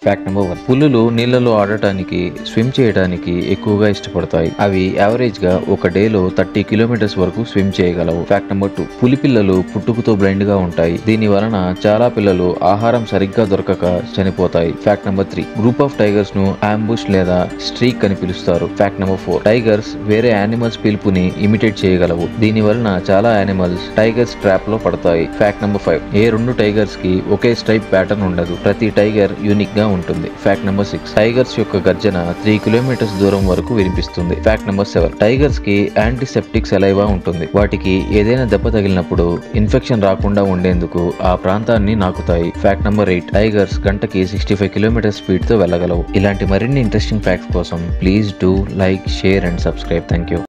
fact number one పులులు నీళ్లలో ఆడటానికి స్విమ్ చేయడానికి ఎక్కువగా ఇష్టపడతాయి అవి యావరేజ్ గా ఒక డేలో థర్టీ కిలోమీటర్స్ వరకు స్విమ్ చేయగలవు ఫ్యాక్ట్ నెంబర్ టూ పులి పిల్లలు పుట్టుకతో బ్లైండ్ గా ఉంటాయి దీని వలన చాలా పిల్లలు ఆహారం సరిగ్గా దొరకక చనిపోతాయి fact number three group of tigers ను అంబుష్ లేదా స్ట్రీక్ అని పిలుస్తారు ఫ్యాక్ట్ నెంబర్ ఫోర్ టైగర్స్ వేరే యానిమల్స్ పిలుపుని ఇమిటేట్ చేయగలవు దీని వలన చాలా యానిమల్స్ టైగర్స్ ట్రాప్ లో పడతాయి ఫ్యాక్ట్ నెంబర్ ఫైవ్ ఏ రెండు టైగర్స్ కి ఒకే స్ట్రైప్ ప్యాటర్న్ ఉండదు ప్రతి టైగర్ యూనిక్ గా ఉంటుంది ఫ్యాక్ట్ నెంబర్ సిక్స్ టైగర్స్ యొక్క గర్జన త్రీ కిలోమీటర్స్ దూరం వరకు వినిపిస్తుంది ఫ్యాక్ట్ నెంబర్ సెవెన్ టైగర్స్ కి యాంటీసెప్టిక్ సెలైవా ఉంటుంది వాటికి ఏదైనా దెబ్బ తగిలినప్పుడు ఇన్ఫెక్షన్ రాకుండా ఉండేందుకు ఆ ప్రాంతాన్ని నాకుతాయి ఫ్యాక్ట్ నెంబర్ ఎయిట్ టైగర్స్ గంటకి సిక్స్టీ ఫైవ్ కిలోమీటర్ స్పీడ్ తో వెళ్ళగలవు ఇలాంటి మరిన్ని ఇంట్రెస్టింగ్ ఫ్యాక్ట్స్ కోసం please do like share and subscribe thank you